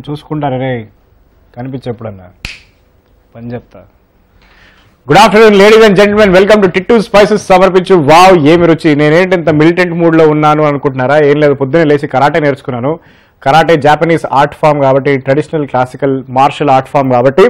చూసుకుంటారే కనిపించేప్పుడన్నా పని చెప్తా good afternoon ladies and gentlemen welcome to Tittu spices సమర్పించు వావ్ ఏమి రుచి నేనేంటి ఇంత మిలిటెంట్ మూడ్ లో ఉన్నాను అనుకుంటున్నారా ఏం లేదు పొద్దున్నే లేచి కరాటే నేర్చుకున్నాను కరాటే జాపనీస్ ఆర్ట్ ఫామ్ కాబట్టి traditional classical martial art form కాబట్టి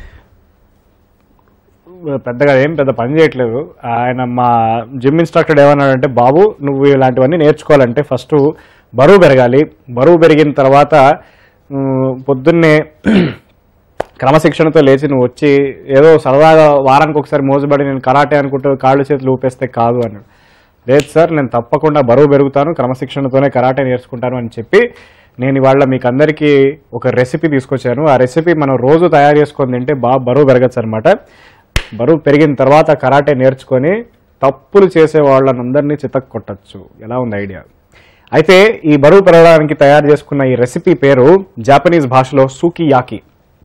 పెద్దగా ఏం పెద్ద పని చేయట్లేదు ఆయన మా జిమ్ ఇన్స్ట్రక్టర్ ఏమన్నాడంటే బాబు నువ్వు ఇలాంటివన్నీ నేర్చుకోవాలంటే ఫస్ట్ బరువు పెరగాలి బరువు పెరిగిన తర్వాత ఉమ్, పొద్దున్నే క్రమశిక్షణతో లేచి నువ్వు వచ్చి ఏదో సరదాగా వారానికి ఒకసారి మోసబడి నేను కరాటే అనుకుంటూ కాళ్ళు చేతులు ఊపేస్తే కాదు అన్నాడు లేదు సార్ నేను తప్పకుండా బరువు పెరుగుతాను క్రమశిక్షణతోనే కరాటే నేర్చుకుంటాను అని చెప్పి నేను ఇవాళ మీకు అందరికీ ఒక రెసిపీ తీసుకొచ్చాను ఆ రెసిపీ మనం రోజు తయారు చేసుకొని తింటే బాగా బరువు పెరగచ్చు అనమాట బరువు పెరిగిన తర్వాత కరాటే నేర్చుకొని తప్పులు చేసే వాళ్ళనందరినీ చితక్ కొట్టచ్చు ఎలా ఉంది ఐడియా అయితే ఈ బరువు పెరగడానికి తయారు చేసుకున్న ఈ రెసిపీ పేరు జాపనీస్ భాషలో సూకి యాకి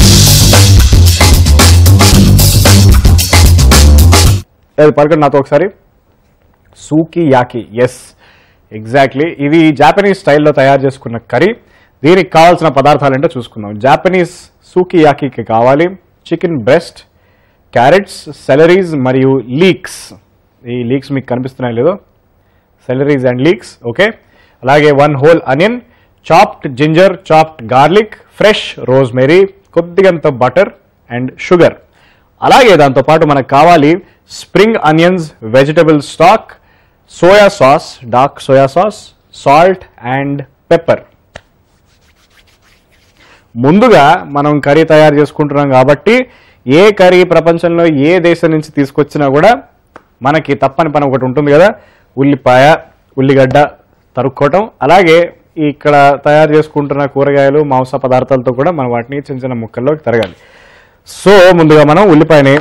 అది పలకండి నాతో ఒకసారి సూకి యాకి ఎస్ ఎగ్జాక్ట్లీ ఇది జాపనీస్ స్టైల్లో తయారు చేసుకున్న కర్రీ దీనికి కావాల్సిన పదార్థాలు ఏంటో చూసుకుందాం జాపనీస్ సూకి యాకీకి కావాలి చికెన్ బ్రెస్ట్ క్యారెట్స్ సెలరీస్ మరియు లీక్స్ ఈ లీక్స్ మీకు కనిపిస్తున్నాయి లేదో సెలరీస్ అండ్ లీక్స్ ఓకే అలాగే one whole onion chopped ginger chopped garlic fresh rosemary కొద్దిగంత బటర్ అండ్ షుగర్ అలాగే దాంతోపాటు మనకు కావాలి spring onions vegetable stock soya sauce dark soya sauce salt and pepper ముందుగా మనం కర్రీ తయారు చేసుకుంటున్నాం కాబట్టి ఏ కర్రీ ప్రపంచంలో ఏ దేశం నుంచి తీసుకొచ్చినా కూడా మనకి తప్పని పని ఒకటి ఉంటుంది కదా ఉల్లిపాయ ఉల్లిగడ్డ తరుక్కోవటం అలాగే ఇక్కడ తయారు చేసుకుంటున్న కూరగాయలు మాంస పదార్థాలతో కూడా మనం వాటిని చిన్న చిన్న ముక్కల్లోకి తరగాలి సో ముందుగా మనం ఉల్లిపాయని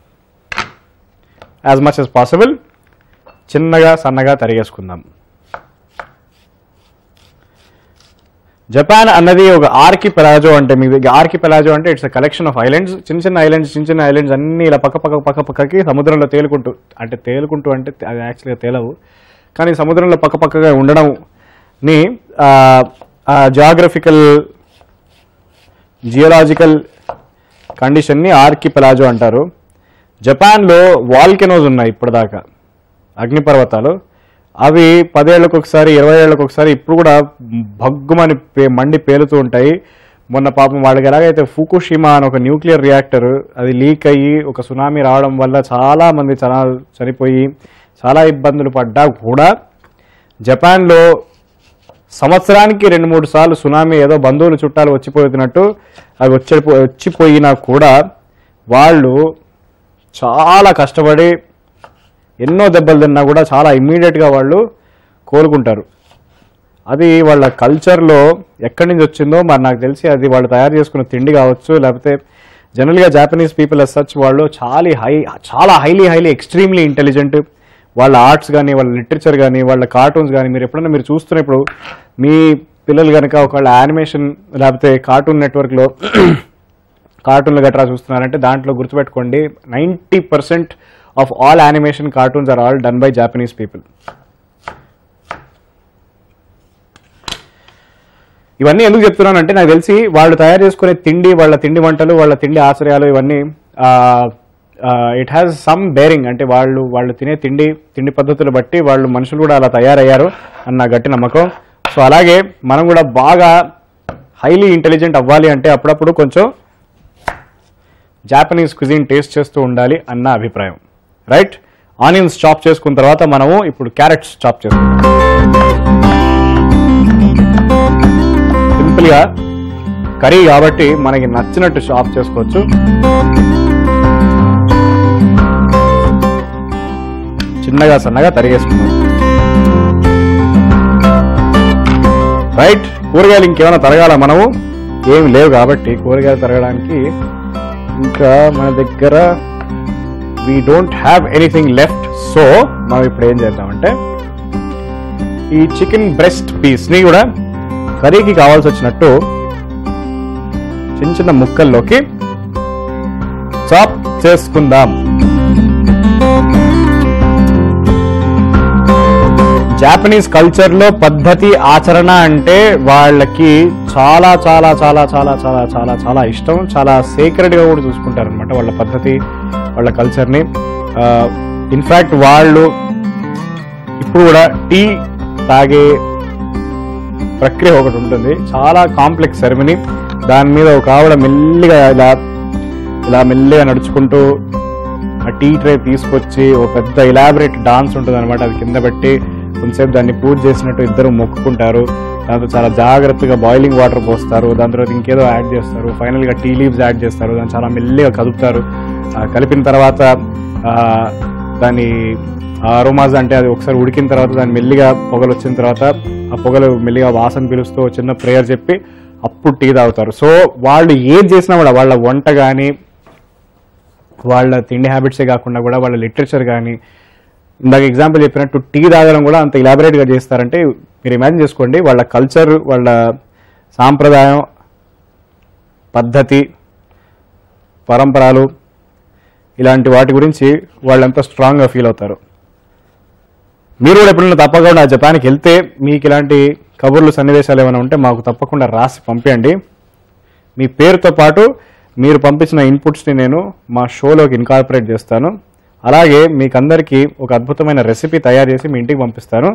యాజ్ మచ్ as పాసిబుల్ చిన్నగా సన్నగా తరిగేసుకుందాం జపాన్ అన్నది ఒక ఆర్కి పెలాజో అంటే మీకు ఆర్కి పెలాజో అంటే ఇట్స్ కలెక్షన్ ఆఫ్ ఐలాండ్స్ చిన్న చిన్న ఐలాండ్స్ చిన్న చిన్న ఐలాండ్స్ అన్ని ఇలా పక్క పక్క పక్క పక్కకి సముద్రంలో తేలుకుంటూ అంటే తేలుకుంటూ అంటే అది యాక్చువల్గా తేలవు కానీ సముద్రంలో పక్క పక్కగా ఉండడం ని జాగ్రఫికల్ జియోలాజికల్ కండిషన్ని ఆర్కి పెలాజో అంటారు జపాన్లో వాల్కెనోస్ ఉన్నాయి ఇప్పటిదాకా అగ్నిపర్వతాలు అవి పదేళ్లకు ఒకసారి ఇరవై ఏళ్ళకు ఒకసారి ఇప్పుడు కూడా భగ్గుమని పే మండి పేలుతూ ఉంటాయి మొన్న పాపం వాళ్ళకి ఎలాగైతే ఫుకుషిమా అని ఒక న్యూక్లియర్ రియాక్టర్ అది లీక్ అయ్యి ఒక సునామీ రావడం వల్ల చాలా మంది జనాలు చనిపోయి చాలా ఇబ్బందులు పడ్డా కూడా జపాన్లో సంవత్సరానికి రెండు మూడు సార్లు సునామీ ఏదో బంధువులు చుట్టాలు వచ్చిపోతున్నట్టు అవి వచ్చి వచ్చిపోయినా కూడా వాళ్ళు చాలా కష్టపడి ఎన్నో దెబ్బలు తిన్నా కూడా చాలా ఇమ్మీడియట్గా వాళ్ళు కోలుకుంటారు అది వాళ్ళ కల్చర్లో ఎక్కడి నుంచి వచ్చిందో మరి నాకు తెలిసి అది వాళ్ళు తయారు చేసుకున్న తిండి కావచ్చు లేకపోతే జనరల్గా జాపనీస్ పీపుల్ అస్ సచ్ వాళ్ళు చాలా హై చాలా హైలీ హైలీ ఎక్స్ట్రీమ్లీ ఇంటెలిజెంట్ వాళ్ళ ఆర్ట్స్ కానీ వాళ్ళ లిటరేచర్ కానీ వాళ్ళ కార్టూన్స్ కానీ మీరు ఎప్పుడైనా మీరు చూస్తున్నప్పుడు మీ పిల్లలు కనుక ఒకవేళ యానిమేషన్ లేకపోతే కార్టూన్ నెట్వర్క్లో కార్టూన్లు గట్రా చూస్తున్నారంటే దాంట్లో గుర్తుపెట్టుకోండి ninety percent of all animation cartoons are all done by Japanese people ఇవన్నీ ఎందుకు చెప్తున్నానంటే నాకు తెలిసి వాళ్ళు తయారు చేసుకునే తిండి వాళ్ళ తిండి వంటలు వాళ్ళ తిండి ఆశ్రయాలు ఇవన్నీ ఇట్ హ్యాస్ సమ్ బేరింగ్ అంటే వాళ్ళు వాళ్ళు తినే తిండి తిండి పద్ధతులు బట్టి వాళ్ళు మనుషులు కూడా అలా తయారయ్యారు అన్న నా గట్టి నమ్మకం సో అలాగే మనం కూడా బాగా హైలీ ఇంటెలిజెంట్ అవ్వాలి అంటే అప్పుడప్పుడు కొంచెం జాపనీస్ క్విజిన్ టేస్ట్ చేస్తూ ఉండాలి అన్న అభిప్రాయం రైట్ ఆనియన్స్ చాప్ చేసుకున్న తర్వాత మనము ఇప్పుడు క్యారెట్స్ చాప్ చేసుకుంటాం సింపుల్గా కర్రీ కాబట్టి మనకి నచ్చినట్టు చాప్ చేసుకోవచ్చు చిన్నగా సన్నగా తరిగేసుకుందాం రైట్ కూరగాయలు ఇంకేమైనా తరగాల మనము ఏమి లేవు కాబట్టి కూరగాయలు తరగడానికి ఇంకా మన దగ్గర we don't have anything left so మనం ఇప్పుడు ఏం చేద్దామంటే ఈ చికెన్ బ్రెస్ట్ పీస్ని కూడా కర్రీకి కావాల్సి వచ్చినట్టు చిన్న చిన్న ముక్కల్లోకి చాప్ చేసుకుందాం జాపనీస్ కల్చర్ లో పద్ధతి ఆచరణ అంటే వాళ్ళకి చాలా చాలా చాలా చాలా చాలా చాలా చాలా ఇష్టం చాలా సీక్రెట్ గా కూడా చూసుకుంటారు అనమాట వాళ్ళ పద్ధతి వాళ్ళ కల్చర్ ని ఇన్ఫాక్ట్ వాళ్ళు ఇప్పుడు కూడా టీ తాగే ప్రక్రియ ఒకటి ఉంటుంది చాలా కాంప్లెక్స్ సెరమనీ దాని మీద ఒక ఆవిడ మెల్లిగా ఇలా ఇలా మెల్లిగా నడుచుకుంటూ ఆ టీ ట్రే తీసుకొచ్చి ఒక పెద్ద ఇలాబరేట్ డాన్స్ ఉంటుంది అనమాట అది కింద పెట్టి కొంతసేపు దాన్ని పూజ చేసినట్టు ఇద్దరు మొక్కుకుంటారు దాంతో చాలా జాగ్రత్తగా బాయిలింగ్ వాటర్ పోస్తారు దాని తర్వాత ఇంకేదో యాడ్ చేస్తారు ఫైనల్ గా టీ లీవ్స్ యాడ్ చేస్తారు దాన్ని చాలా మెల్లిగా కదుపుతారు ఆ, కలిపిన తర్వాత ఆ, దాని అరోమాజ్ అంటే అది ఒకసారి ఉడికిన తర్వాత దాన్ని మెల్లిగా పొగలు వచ్చిన తర్వాత ఆ పొగలు మెల్లిగా వాసన పిలుస్తూ ఒక చిన్న ప్రేయర్ చెప్పి అప్పుడు టీ తాగుతారు సో వాళ్ళు ఏది చేసినా కూడా వాళ్ళ వంట కానీ వాళ్ళ తిండి హ్యాబిట్సే కాకుండా కూడా వాళ్ళ లిటరేచర్ కానీ ఇందాక ఎగ్జాంపుల్ చెప్పినట్టు టీ తాగడం కూడా అంత ఇలాబరేట్గా చేస్తారంటే మీరు ఇమాజిన్ చేసుకోండి వాళ్ళ కల్చర్ వాళ్ళ సాంప్రదాయం పద్ధతి పరంపరలు ఇలాంటి వాటి గురించి వాళ్ళు ఎంత స్ట్రాంగ్గా ఫీల్ అవుతారు మీరు కూడా ఎప్పుడైనా తప్పకుండా జపాన్కి వెళ్తే మీకు ఇలాంటి కబుర్లు సన్నివేశాలు ఏమైనా ఉంటే మాకు తప్పకుండా రాసి పంపించండి మీ పేరుతో పాటు మీరు పంపించిన ఇన్పుట్స్ని నేను మా షోలోకి ఇన్కార్పొరేట్ చేస్తాను అలాగే మీకు అందరికీ ఒక అద్భుతమైన రెసిపీ తయారు చేసి మీ ఇంటికి పంపిస్తాను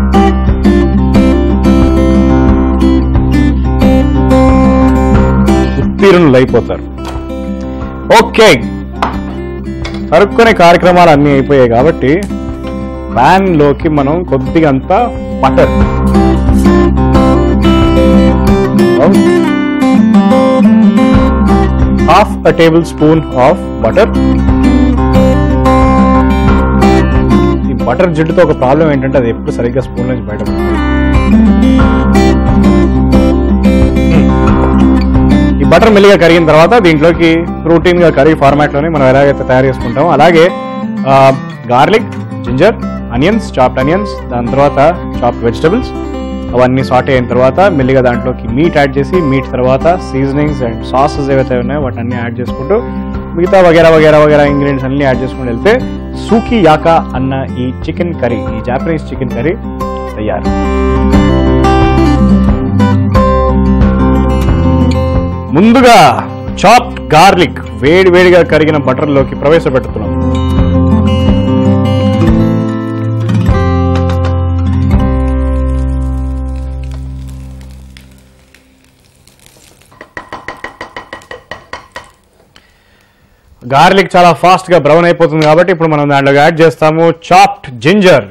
ఉత్తీర్ణులు అయిపోతారు ఓకే సరుక్కునే కార్యక్రమాలు అన్నీ అయిపోయాయి కాబట్టి ప్యాన్ లోకి మనం కొద్దిగా అంత butter half a tablespoon of butter ఈ బటర్ జిడ్డుతో ఒక ప్రాబ్లం ఏంటంటే అది ఎప్పుడు సరిగ్గా స్పూన్ నుంచి బయట ఈ బటర్ మెల్లిగా కరిగిన తర్వాత దీంట్లోకి రూటీన్ గా కర్రీ ఫార్మాట్ లోనే మనం ఎలాగైతే తయారు చేసుకుంటామో అలాగే garlic ginger onions chopped onions దాని తర్వాత చాప్డ్ వెజిటబుల్స్ అవన్నీ సాట్ అయిన తర్వాత మెల్లిగా దాంట్లోకి మీట్ యాడ్ చేసి మీట్ తర్వాత సీజనింగ్స్ అండ్ సాసెస్ ఏవైతే ఉన్నాయో వాటి అన్ని యాడ్ చేసుకుంటూ మిగతా వగేరా వగేరా వగేరా ఇంగ్రీడియంట్స్ అన్ని యాడ్ చేసుకుంటూ వెళ్తే సూకి యాకా అన్న ఈ చికెన్ కర్రీ ఈ జాపనీస్ చికెన్ కర్రీ తయారు ముందుగా చాప్డ్ గార్లిక్ వేడి వేడిగా కరిగిన బటర్లోకి ప్రవేశపెడుతున్నాం గార్లిక్ చాలా ఫాస్ట్ గా బ్రౌన్ అయిపోతుంది కాబట్టి ఇప్పుడు మనం దాంట్లో యాడ్ చేస్తాము చాప్డ్ జింజర్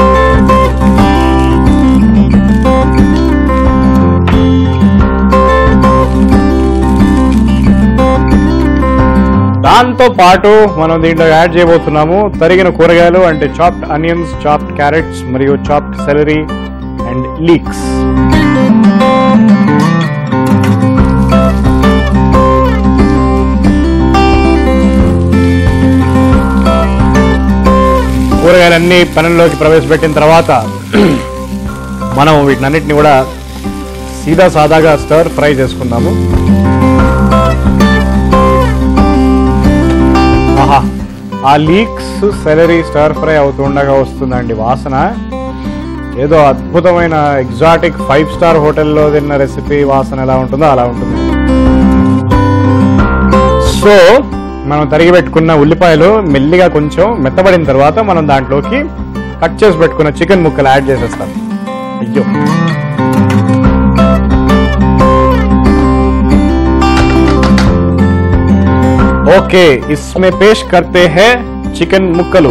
దాంతో పాటు మనం దీంట్లో యాడ్ చేయబోతున్నాము తరిగిన కూరగాయలు అంటే చాప్డ్ అనియన్స్ చాప్డ్ క్యారెట్స్ మరియు చాప్డ్ సెలరీ అండ్ లీక్స్ కూరగాయలన్నీ పెనంలోకి ప్రవేశపెట్టిన తర్వాత మనం వీటినన్నిటిని కూడా సీదా సాదాగా స్టర్ ఫ్రై చేసుకుందాము ఆహా ఆ లీక్స్ సెలరీ స్టర్ ఫ్రై అవుతుండగా వస్తుందండి వాసన ఏదో అద్భుతమైన ఎగ్జాటిక్ ఫైవ్ స్టార్ హోటల్లో తిన్న రెసిపీ వాసన ఎలా ఉంటుందో అలా ఉంటుంది సో మనం తరిగి పెట్టుకున్న ఉల్లిపాయలు మెల్లిగా కొంచెం మెత్తబడిన తర్వాత మనం దాంట్లోకి కట్ చేసి పెట్టుకున్న చికెన్ ముక్కలు యాడ్ చేసేస్తాం అయ్యో ఓకే ఇస్మే పేష్ కర్తే హే చికెన్ ముక్కలు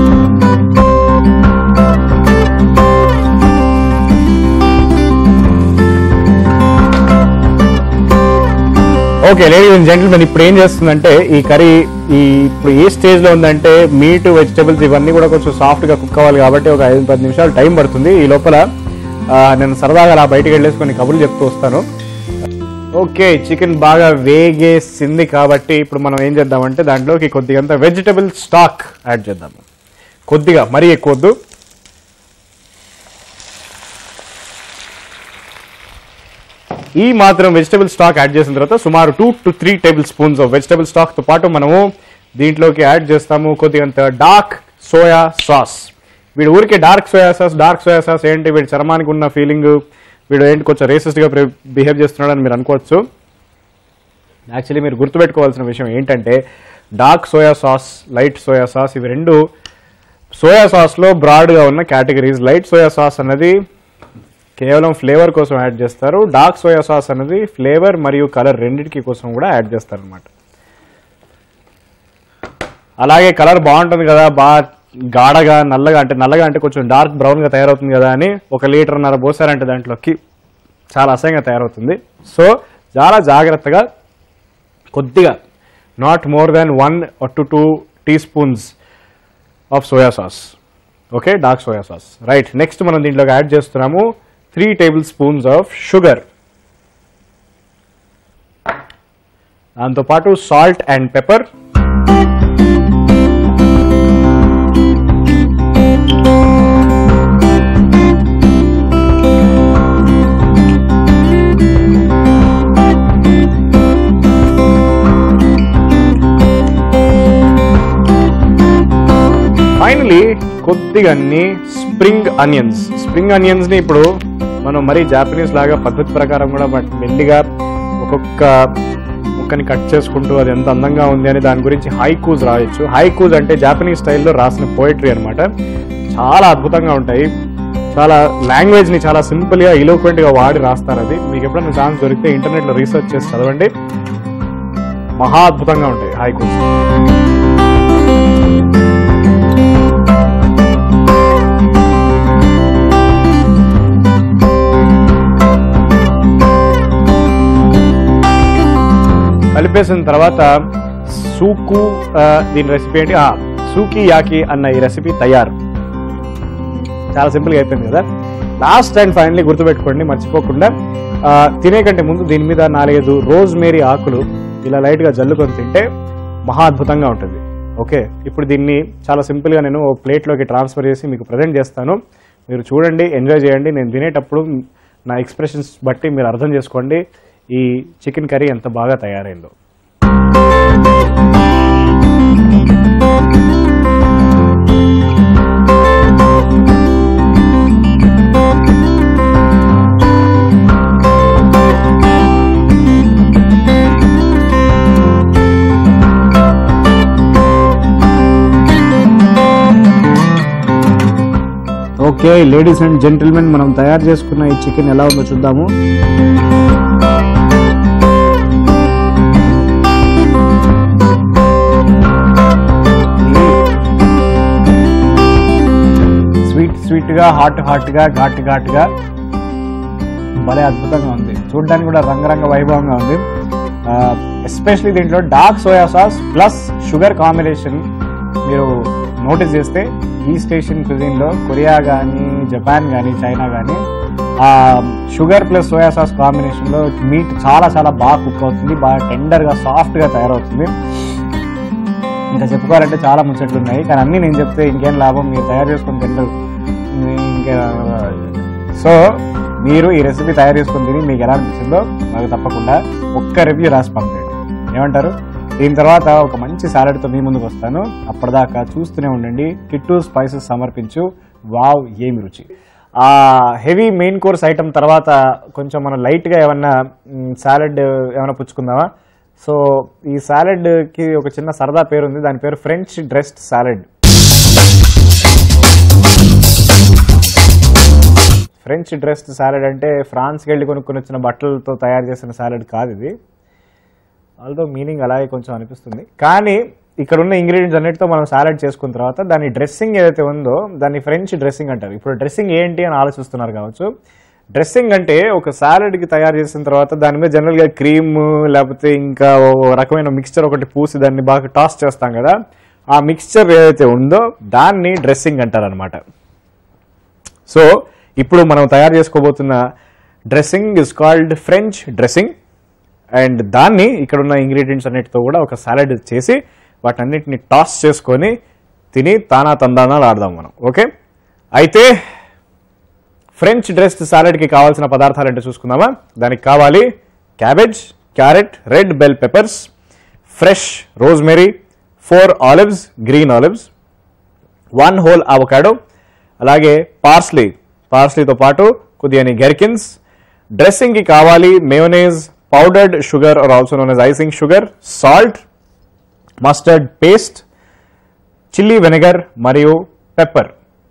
ఓకే లేడీస్ అండ్ జెంటిల్మెన్ ఇప్పుడు ఏం చేస్తుందంటే ఈ కర్రీ ఈ ఇప్పుడు ఏ స్టేజ్ లో ఉందంటే మీట్ వెజిటబుల్స్ ఇవన్నీ కూడా కొంచెం సాఫ్ట్ గా కుక్ అవ్వాలి కాబట్టి ఒక ఐదు పది నిమిషాలు టైం పడుతుంది ఈ లోపల ఆ, నేను సరదాగా అలా బయటికి వెళ్ళేసి కొన్ని కబుర్లు చెప్తూ వస్తాను ఓకే చికెన్ బాగా వేగేసింది కాబట్టి ఇప్పుడు మనం ఏం చేద్దామంటే దాంట్లోకి కొద్దిగంత వెజిటబుల్ స్టాక్ యాడ్ చేద్దాము కొద్దిగా మరీ ఎక్కువ వద్దు ఈ మాత్రం వెజిటబుల్ స్టాక్ యాడ్ చేసిన తర్వాత సుమారు two to three tablespoons of vegetable stock తో పాటు మనము దీంట్లోకి యాడ్ చేస్తాము కొద్దిగంత డార్క్ సోయా సాస్ వీడు ఊరికే dark soya sauce dark soya sauce ఏంటి వీడి చర్మానికి ఉన్న ఫీలింగ్ వీడు ఏంటి కొంచెం రేసిస్ట్గా బిహేవ్ చేస్తున్నాడని మీరు అనుకోవచ్చు యాక్చువల్లీ మీరు గుర్తుపెట్టుకోవాల్సిన విషయం ఏంటంటే dark soya sauce light soya sauce ఇవి రెండు సోయా సాస్లో బ్రాడ్గా ఉన్న కేటగిరీస్ లైట్ సోయా సాస్ అన్నది కేవలం ఫ్లేవర్ కోసం యాడ్ చేస్తారు డార్క్ సోయా సాస్ అనేది ఫ్లేవర్ మరియు కలర్ రెండింటికి కోసం కూడా యాడ్ చేస్తారు అనమాట అలాగే కలర్ బాగుంటుంది కదా బాగా గాఢగా నల్లగా అంటే నల్లగా అంటే కొంచెం డార్క్ బ్రౌన్గా తయారవుతుంది కదా అని ఒక లీటర్న్నర పోసారంటే దాంట్లోకి చాలా అసహ్యంగా తయారవుతుంది సో చాలా జాగ్రత్తగా కొద్దిగా not more than one to two teaspoons of soya sauce okay dark soya sauce right next మనం దీంట్లోకి యాడ్ చేస్తున్నాము three tablespoons of sugar దాంతోపాటు సాల్ట్ అండ్ పెప్పర్ ఫైనలీ కొద్దిగా అన్ని స్ప్రింగ్ అనియన్స్ స్ప్రింగ్ అనియన్స్ ని ఇప్పుడు మనం మరీ జాపనీస్ లాగా పద్ధతి ప్రకారం కూడా బట్ మెల్లిగా ఒక్కొక్క ముక్కని కట్ చేసుకుంటూ అది ఎంత అందంగా ఉంది అని దాని గురించి హైకూజ్ రాయొచ్చు హైకూజ్ అంటే జాపనీస్ స్టైల్లో రాసిన పోయిటరీ అన్నమాట చాలా అద్భుతంగా ఉంటాయి చాలా లాంగ్వేజ్ ని చాలా సింపుల్ గా ఇలోక్వెంట్ గా వాడి రాస్తారు అది మీకు ఎప్పుడైనా ఛాన్స్ దొరికితే ఇంటర్నెట్ లో రీసెర్చ్ చేసి చదవండి మహా అద్భుతంగా ఉంటాయి హైకూజ్ కలిపేసిన తర్వాత సూకు ఆ, దీని రెసిపీ ఏంటి ఆ, సూకి యాకి అన్న ఈ రెసిపీ తయారు చాలా సింపుల్గా అయిపోయింది కదా లాస్ట్ అండ్ ఫైనల్లీ గుర్తుపెట్టుకోండి మర్చిపోకుండా ఆ, తినే కంటే ముందు దీని మీద నాలుగైదు రోజ్ మేరీ ఆకులు ఇలా లైట్గా జల్లుకొని తింటే మహా అద్భుతంగా ఉంటుంది ఓకే ఇప్పుడు దీన్ని చాలా సింపుల్గా నేను ఓ ప్లేట్లోకి ట్రాన్స్ఫర్ చేసి మీకు ప్రజెంట్ చేస్తాను మీరు చూడండి ఎంజాయ్ చేయండి నేను తినేటప్పుడు నా ఎక్స్ప్రెషన్స్ బట్టి మీరు అర్థం చేసుకోండి ఈ చికెన్ కర్రీ ఎంత బాగా తయారైందో ఓకే లేడీస్ అండ్ జెంటిల్మెన్ మనం తయారు చేసుకున్న ఈ చికెన్ ఎలా ఉందో చూద్దాము స్వీట్ స్వీట్ గా హాట్ హాట్ గా ఘాట్ ఘాట్ గా భలే అద్భుతంగా ఉంది చూడడానికి కూడా రంగరంగ వైభవంగా ఉంది ఎస్పెషలీ దీంట్లో dark soya sauce plus sugar combination మీరు నోటీస్ చేస్తే ఈస్ట్ ఏషియన్ క్విజిన్లో కొరియా కానీ జపాన్ కానీ చైనా కానీ ఆ షుగర్ ప్లస్ సోయా సాస్ కాంబినేషన్లో మీట్ చాలా చాలా బాగా కుక్ అవుతుంది బాగా టెండర్గా సాఫ్ట్గా తయారవుతుంది ఇంకా చెప్పుకోవాలంటే చాలా ముచ్చట్లు ఉన్నాయి కానీ అన్నీ నేను చెప్తే ఇంకేం లాభం మీరు తయారు చేసుకొని తింటారు ఇంకా సో మీరు ఈ రెసిపీ తయారు చేసుకొని తిని మీకు ఎలా అనిపించిందో నాకు తప్పకుండా ఒక్క రివ్యూ రాసి పంపండి ఏమంటారు దీని తర్వాత ఒక మంచి సాలడ్తో మీ ముందుకు వస్తాను అప్పటిదాకా చూస్తూనే ఉండండి కిట్టు స్పైసెస్ సమర్పించు వావ్ ఏమి రుచి ఆ హెవీ మెయిన్ కోర్స్ ఐటమ్ తర్వాత కొంచెం మనం లైట్గా ఏమన్నా సాలడ్ ఏమైనా పుచ్చుకుందామా సో ఈ సాలడ్కి ఒక చిన్న సరదా పేరు ఉంది దాని పేరు French dressed salad French dressed salad అంటే ఫ్రాన్స్కి వెళ్ళి కొనుక్కొని వచ్చిన బట్టలతో తయారు చేసిన సాలడ్ కాదు ఇది ఆల్దో మీనింగ్ అలాగే కొంచెం అనిపిస్తుంది కానీ ఇక్కడ ఉన్న ఇంగ్రీడియంట్స్ అన్నిటితో మనం సాలడ్ చేసుకున్న తర్వాత దాని డ్రెస్సింగ్ ఏదైతే ఉందో దాన్ని ఫ్రెంచ్ డ్రెస్సింగ్ అంటారు ఇప్పుడు డ్రెస్సింగ్ ఏంటి అని ఆలోచిస్తున్నారు కావచ్చు డ్రెస్సింగ్ అంటే ఒక సాలడ్కి తయారు చేసిన తర్వాత దాని మీద జనరల్గా క్రీమ్ లేకపోతే ఇంకా ఓ రకమైన మిక్స్చర్ ఒకటి పూసి దాన్ని బాగా టాస్ చేస్తాం కదా ఆ మిక్స్చర్ ఏదైతే ఉందో దాన్ని డ్రెస్సింగ్ అంటారు అనమాట సో ఇప్పుడు మనం తయారు చేసుకోబోతున్న dressing is called French dressing and దాన్ని ఇక్కడ ఉన్న ఇంగ్రీడియంట్స్ అన్నిటితో కూడా ఒక సాలడ్ చేసి వాటన్నిటిని టాస్ చేసుకొని తిని తానా తందానాలు ఆడదాం మనం ఓకే అయితే ఫ్రెంచ్ డ్రెస్డ్ సాలడ్కి కావాల్సిన పదార్థాలు అంటే చూసుకుందామా దానికి కావాలి cabbage carrot red bell peppers fresh rosemary four olives green olives one whole avocado అలాగే పార్స్లీ పార్స్లీతో పాటు కొద్దిగా గెర్కిన్స్ డ్రెస్సింగ్కి కావాలి mayonnaise powdered sugar or also known as icing sugar salt mustard paste chilli vinegar మరియు పెప్పర్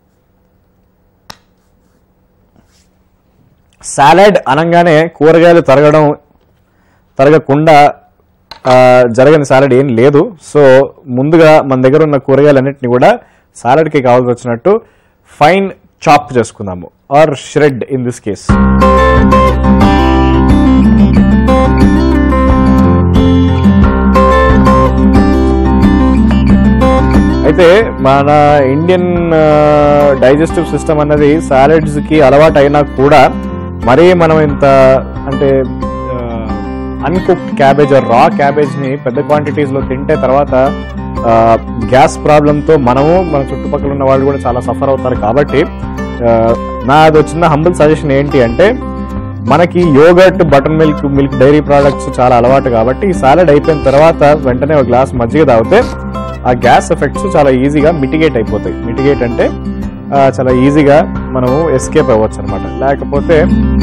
సాలడ్ అనగానే కూరగాయలు తరగడం తరగకుండా ఆ, జరగని సాలడ్ ఏం లేదు సో ముందుగా మన దగ్గర ఉన్న కూరగాయలన్నింటినీ కూడా సాలడ్కి కావాల్సి వచ్చినట్టు ఫైన్ చాప్ చేసుకుందాము or shred in this case అయితే మన ఇండియన్ డైజెస్టివ్ సిస్టమ్ అన్నది సాలడ్స్ కి అలవాటు అయినా కూడా మరీ మనం ఇంత అంటే అన్కుక్డ్ క్యాబేజ్ రా క్యాబేజ్ ని పెద్ద క్వాంటిటీస్ లో తింటే తర్వాత గ్యాస్ ప్రాబ్లంతో మనము మన చుట్టుపక్కల ఉన్న వాళ్ళు కూడా చాలా సఫర్ అవుతారు కాబట్టి ఆ, నాది చిన్న హంబుల్ సజెషన్ ఏంటి అంటే మనకి yogurt buttermilk milk dairy products చాలా అలవాటు కాబట్టి ఈ సాలడ్ అయిపోయిన తర్వాత వెంటనే ఒక గ్లాస్ మజ్జిగ తాగితే ఆ గ్యాస్ ఎఫెక్ట్స్ చాలా ఈజీగా మిటిగేట్ అయిపోతాయి మిటిగేట్ అంటే ఆ, చాలా ఈజీగా మనము ఎస్కేప్ అవ్వచ్చు అనమాట లేకపోతే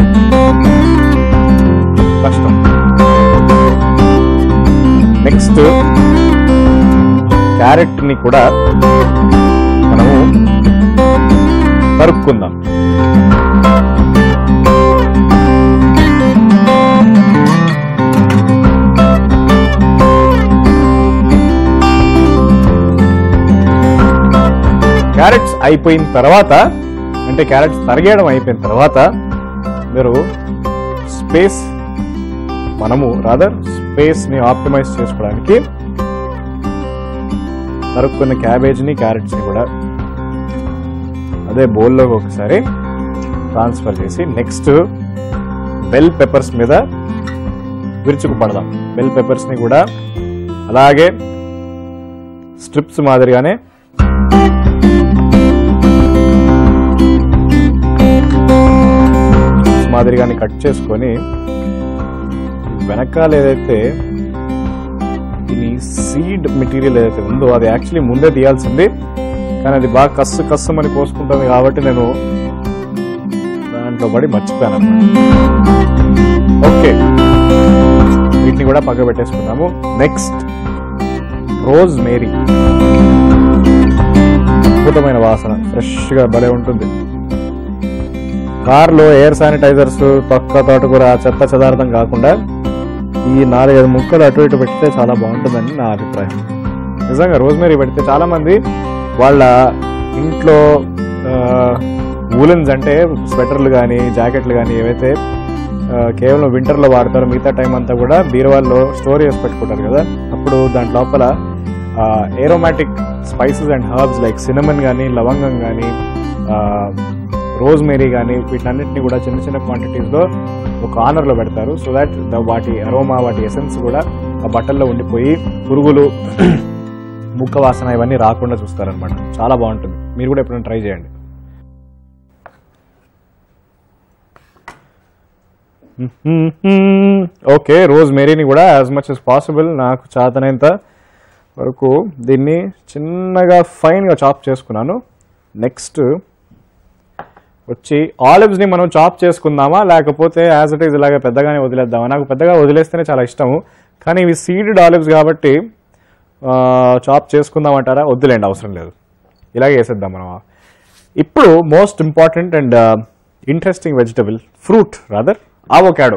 కష్టం నెక్స్ట్ క్యారెట్ ని కూడా మనము తరుక్కుందాం క్యారెట్స్ అయిపోయిన తర్వాత అంటే క్యారెట్స్ తరిగేయడం అయిపోయిన తర్వాత మీరు స్పేస్ మనము రాదర్ స్పేస్ ని ఆప్టిమైజ్ చేసుకోవడానికి తరుక్కున్న క్యాబేజ్ని క్యారెట్స్ని కూడా అదే బౌల్లోకి ఒకసారి ట్రాన్స్ఫర్ చేసి నెక్స్ట్ బెల్ పెప్పర్స్ మీద విరుచుకు పడదాం బెల్ పెప్పర్స్ని కూడా అలాగే స్ట్రిప్స్ మాదిరిగానే స్ట్రిప్స్ మాదిరిగానే కట్ చేసుకొని వెనకాల ఏదైతే దీని సీడ్ మెటీరియల్ ఏదైతే ఉందో అది యాక్చువల్లీ ముందే తీయాల్సింది కానీ అది బాగా కస్సు కస్సు అని కోసుకుంటుంది కాబట్టి నేను దాంట్లో పడి మర్చిపోయాను అనమాట ఓకే వీటిని కూడా పక్క పెట్టేసుకున్నాము నెక్స్ట్ రోజ్ మేరీ అద్భుతమైన వాసన ఫ్రెష్గా భలే ఉంటుంది కార్లో ఎయిర్ శానిటైజర్స్ తొక్క తోటకూర చెత్త చెదార్థం కాకుండా ఈ నాలుగైదు ముక్కలు అటు ఇటు పెడితే చాలా బాగుంటుందని నా అభిప్రాయం నిజంగా రోజ్మేరీ పెడితే చాలా మంది వాళ్ళ ఇంట్లో వూలన్స్ అంటే స్వెటర్లు కానీ జాకెట్లు కానీ ఏవైతే ఆ, కేవలం వింటర్లో వాడతారో మిగతా టైం అంతా కూడా బీరువాల్లో స్టోర్ చేసి పెట్టుకుంటారు కదా అప్పుడు దాని లోపల aromatic spices and herbs like cinnamon కానీ లవంగం కానీ రోజ్మేరీ కానీ వీటన్నిటిని కూడా చిన్న చిన్న క్వాంటిటీస్లో ఒక ఆనర్లో పెడతారు సో దాట్ వాటి అరోమా వాటి ఎసెన్స్ కూడా ఆ బట్టల్లో ఉండిపోయి పురుగులు ముక్క వాసన ఇవన్నీ రాకుండా చూస్తారనమాట చాలా బాగుంటుంది మీరు కూడా ఎప్పుడైనా ట్రై చేయండి ఓకే రోజ్ మేరీని కూడా యాజ్ మచ్ as పాసిబుల్ నాకు చేతనైనంత వరకు దీన్ని చిన్నగా ఫైన్గా చాప్ చేసుకున్నాను నెక్స్ట్ వచ్చి ఆలివ్స్ని మనం చాప్ చేసుకుందామా లేకపోతే యాజ్ ఇట్ ఈజ్ ఇలాగ పెద్దగానే వదిలేద్దామా నాకు పెద్దగా వదిలేస్తేనే చాలా ఇష్టము కానీ ఇవి సీడెడ్ ఆలివ్స్ కాబట్టి చాప్ చేసుకుందామంటారా వద్దులేండి అవసరం లేదు ఇలాగే వేసేద్దాం మనం ఇప్పుడు most important and interesting vegetable fruit rather avocado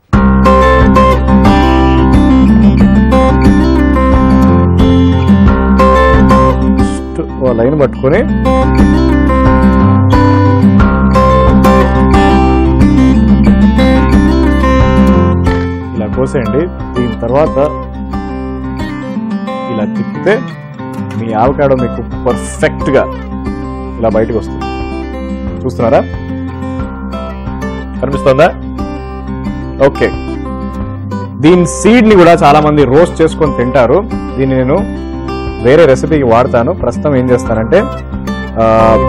ఓ లైన్ పట్టుకొని ఇలా కోసేయండి దీని తర్వాత ఇలా తిప్పితే మీ ఆవకాడో మీకు పర్ఫెక్ట్గా ఇలా బయటకు వస్తుంది చూస్తున్నారా కనిపిస్తుందా ఓకే దీని సీడ్ ని కూడా చాలా మంది రోస్ట్ చేసుకొని తింటారు దీన్ని నేను వేరే రెసిపీకి వాడతాను ప్రస్తుతం ఏం చేస్తానంటే ఆ,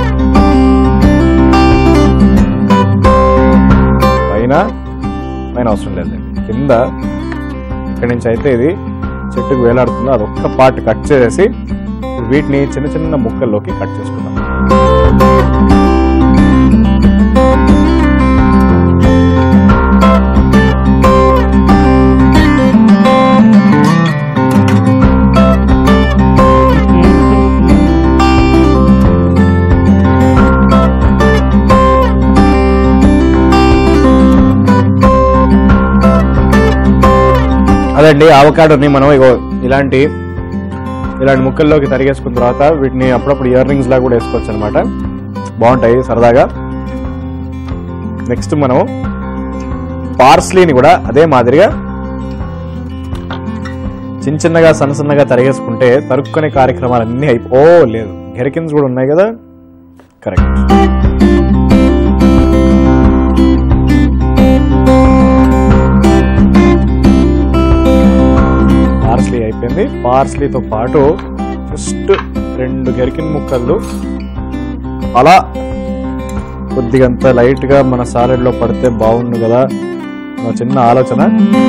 పైన పైన అవసరం లేదండి కింద ఇక్కడి నుంచి అయితే ఇది చెట్టుకు వేలాడుతుందో అది ఒక్క పార్ట్ కట్ చేసేసి వీటిని చిన్న చిన్న ముక్కల్లోకి కట్ చేసుకుందాం అదండి ఆవకాడోని మనం ఇగో ఇలాంటి ఇలాంటి ముక్కల్లోకి తరిగేసుకున్న తర్వాత వీటిని అప్పుడప్పుడు ఇయర్ రింగ్స్ లాగా కూడా వేసుకోవచ్చు అనమాట బాగుంటాయి సరదాగా నెక్స్ట్ మనం పార్స్లీని కూడా అదే మాదిరిగా చిన్న చిన్నగా సన్న సన్నగా తరిగేసుకుంటే తరుక్కునే కార్యక్రమాలన్నీ అయిపో ఓ లేదు గెరకిన్స్ కూడా ఉన్నాయి కదా కరెక్ట్ పార్స్లీ అయిపోయింది పార్స్లీతో పాటు జస్ట్ రెండు గెరికిన్ ముక్కలు అలా కొద్దిగంత లైట్గా మన సాలెడ్లో పడితే బాగుండు కదా నా చిన్న ఆలోచన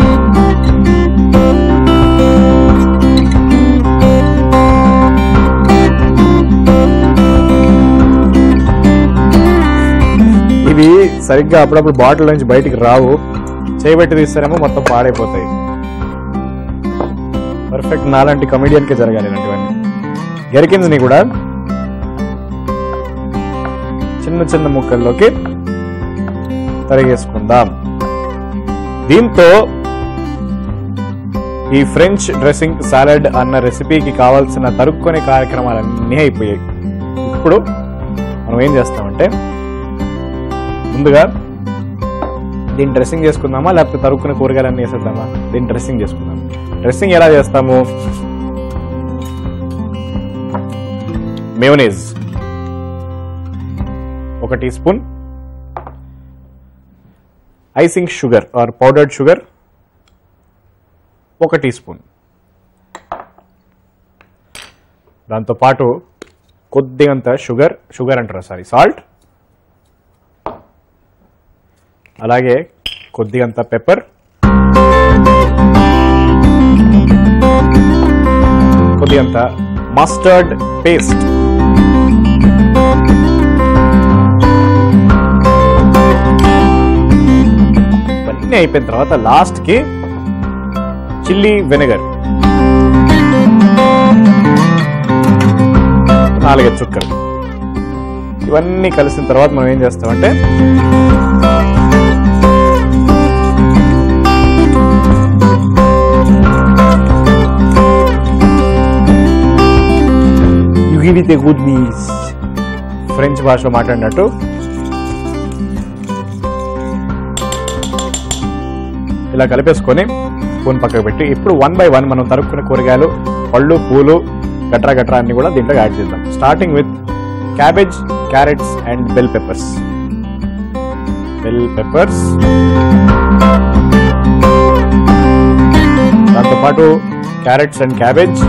ఇవి సరిగ్గా అప్పుడప్పుడు బాటిల్ నుంచి బయటికి రావు చేయబెట్టి తీస్తారేమో మొత్తం పాడైపోతాయి పర్ఫెక్ట్ నాలాంటి కమెడియన్కే జరగాలి ఇలాంటివన్నీ గెరికిన్స్ ని కూడా చిన్న చిన్న ముక్కల్లోకి తరిగేసుకుందాం దీంతో ఈ ఫ్రెంచ్ డ్రెస్సింగ్ సాలడ్ అన్న రెసిపీకి కావాల్సిన తరుక్కొనే కార్యక్రమాలన్నీ అయిపోయాయి ఇప్పుడు మనం ఏం చేస్తామంటే ముందుగా దీన్ని డ్రెస్సింగ్ చేసుకుందామా లేకపోతే తరుక్కునే కూరగాయలన్నీ వేసేద్దామా దీన్ని డ్రెస్సింగ్ చేసుకుందాం డ్రెస్సింగ్ ఎలా చేస్తాము మేయోనీస్ ఒక teaspoon icing sugar or powdered sugar ఒక టీ స్పూన్ దాంతోపాటు కొద్దిగంత షుగర్ షుగర్ అంటారా సారీ సాల్ట్ అలాగే కొద్దిగంత పెప్పర్ కొద్దిగంత మస్టర్డ్ పేస్ట్ ఇవన్నీ అయిపోయిన తర్వాత లాస్ట్ కి చిల్లీ వెనిగర్ నాలుగైదు చుక్కలు ఇవన్నీ కలిసిన తర్వాత మనం ఏం చేస్తామంటే you give it a good mix French భాషలో మాట్లాడినట్టు ఇలా కలిపేసుకొని స్పూన్ పక్కకు పెట్టి ఇప్పుడు వన్ బై వన్ మనం తరుక్కున్న కూరగాయలు పళ్ళు పూలు గట్రా గట్రా అన్ని కూడా దీంట్లో యాడ్ చేద్దాం starting with cabbage carrots and bell peppers bell peppers దాంతోపాటు క్యారెట్స్ అండ్ క్యాబేజ్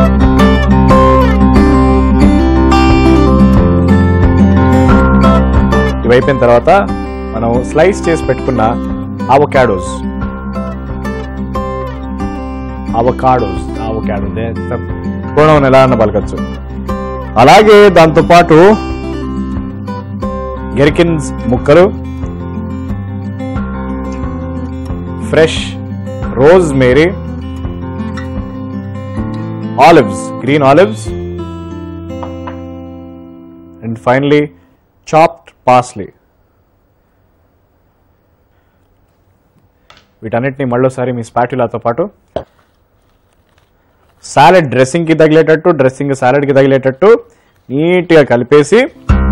ఇవి అయిపోయిన తర్వాత మనం స్లైస్ చేసి పెట్టుకున్న అవకాడోస్ అవకాడోస్ అవకాడో పూర్ణం ఎలా అన్న పలకచ్చు అలాగే దాంతోపాటు గెరికిన్స్ ముక్కలు fresh rosemary olives green olives and finally chopped parsley వీటన్నిటిని మళ్ళోసారి మీ స్పాట్యులాతో పాటు సాలెడ్ డ్రెస్సింగ్కి తగిలేటట్టు డ్రెస్సింగ్ సాలెడ్కి తగిలేటట్టు నీట్గా కలిపేసి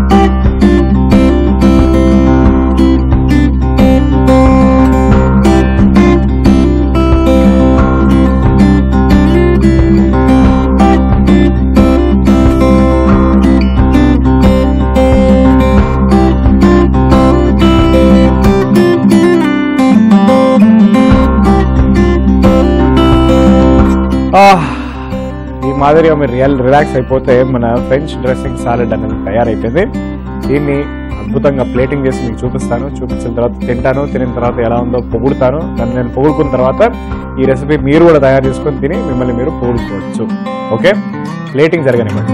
ఆహ్, ఈ మాదిరిగా మీరు రియల్ రిలాక్స్ అయిపోతే మన ఫ్రెంచ్ డ్రెస్సింగ్ సాలెడ్ అనేది తయారైపోయింది దీన్ని అద్భుతంగా ప్లేటింగ్ చేసి మీకు చూపిస్తాను చూపించిన తర్వాత తింటాను తినిన తర్వాత ఎలా ఉందో పొగుడుతాను దాన్ని నేను పొగుడుకున్న తర్వాత ఈ రెసిపీ మీరు కూడా తయారు చేసుకొని తిని మిమ్మల్ని మీరు పొగుడుకోవచ్చు ఓకే ప్లేటింగ్ జరగనివ్వండి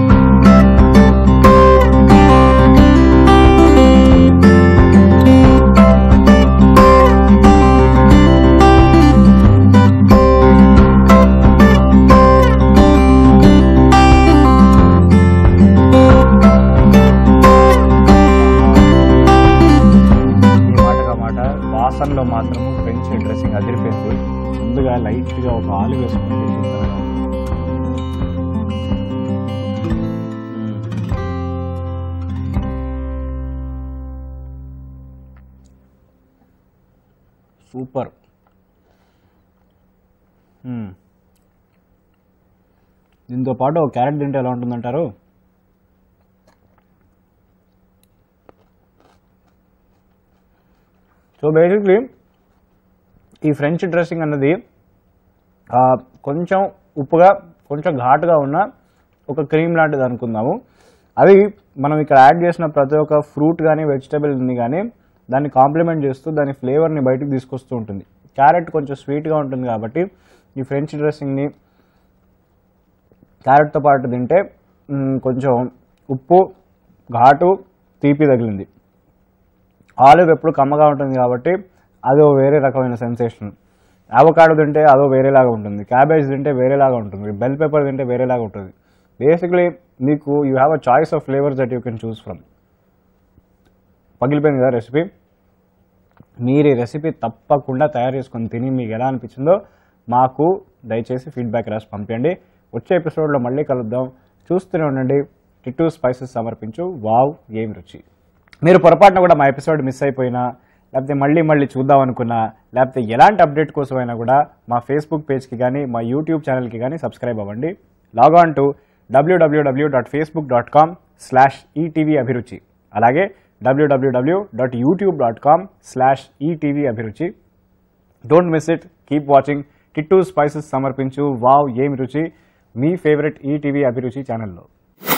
ఈ మాటగా మాట వాసనలో మాత్రం ఫ్రెంచ్ డ్రెస్సింగ్ అదిరిపోయింది ముందుగా లైట్గా ఒక ఆలు వేసుకుంటే సూపర్గా ఉంటుంది. మ్మ్. సూపర్ మ్మ్. దీంతో పాటు ఒక క్యారెట్ తింటే ఎలా ఉంటుందంటారు సో బేసిక్లీ ఈ ఫ్రెంచ్ డ్రెస్సింగ్ అన్నది ఆ, కొంచెం ఉప్పుగా కొంచెం ఘాటుగా ఉన్న ఒక క్రీమ్ లాంటిది అనుకుందాము అది మనం ఇక్కడ యాడ్ చేసిన ప్రతి ఒక్క ఫ్రూట్ కానీ వెజిటబుల్ని కానీ దాన్ని కాంప్లిమెంట్ చేస్తూ దాని ఫ్లేవర్ని బయటకు తీసుకొస్తూ ఉంటుంది క్యారెట్ కొంచెం స్వీట్గా ఉంటుంది కాబట్టి ఈ ఫ్రెంచ్ డ్రెస్సింగ్ని క్యారెట్తో పాటు తింటే మ్, కొంచెం ఉప్పు ఘాటు తీపి తగిలింది ఆలివ్ ఎప్పుడు కమ్మగా ఉంటుంది కాబట్టి అదో వేరే రకమైన సెన్సేషన్ అవకాడో తింటే అదో వేరేలాగా ఉంటుంది క్యాబేజ్ తింటే వేరేలాగా ఉంటుంది బెల్ పెప్పర్ తింటే వేరేలాగా ఉంటుంది బేసిక్లీ మీకు you have a choice of flavours that you can choose from పగిలిపోయింది కదా రెసిపీ మీరు ఈ రెసిపీ తప్పకుండా తయారు చేసుకొని తిని మీకు ఎలా అనిపించిందో మాకు దయచేసి ఫీడ్బ్యాక్ రాసి పంపించండి వచ్చే ఎపిసోడ్లో మళ్ళీ కలుద్దాం చూస్తూనే ఉండండి టిట్టు స్పైసెస్ సమర్పించు వావ్ ఏం రుచి మీరు పొరపాటున కూడా మా ఎపిసోడ్ మిస్ అయిపోయినా లేకపోతే మళ్ళీ మళ్ళీ చూద్దాం అనుకున్నా లేకపోతే ఎలాంటి అప్డేట్ కోసమైనా కూడా మా ఫేస్బుక్ పేజ్కి కానీ మా యూట్యూబ్ ఛానల్కి కానీ సబ్స్క్రైబ్ అవ్వండి log on to WWW dot Facebook dot com slash ETV Abhiruchi అలాగే WWW dot YouTube dot com slash ETV Abhiruchi don't miss it keep watching Tittu spices సమర్పించు వావ్ ఏమి రుచి మీ ఫేవరెట్ ఈటీవీ అభిరుచి ఛానల్లో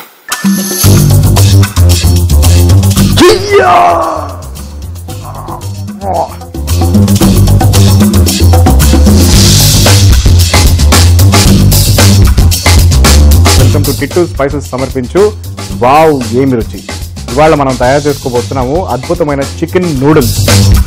వెల్కమ్ టు టిట్టు స్పైసెస్ సమర్పించు వావ్ ఏమి రుచి ఇవాళ మనం తయారు చేసుకోబోతున్నాము అద్భుతమైన చికెన్ నూడిల్స్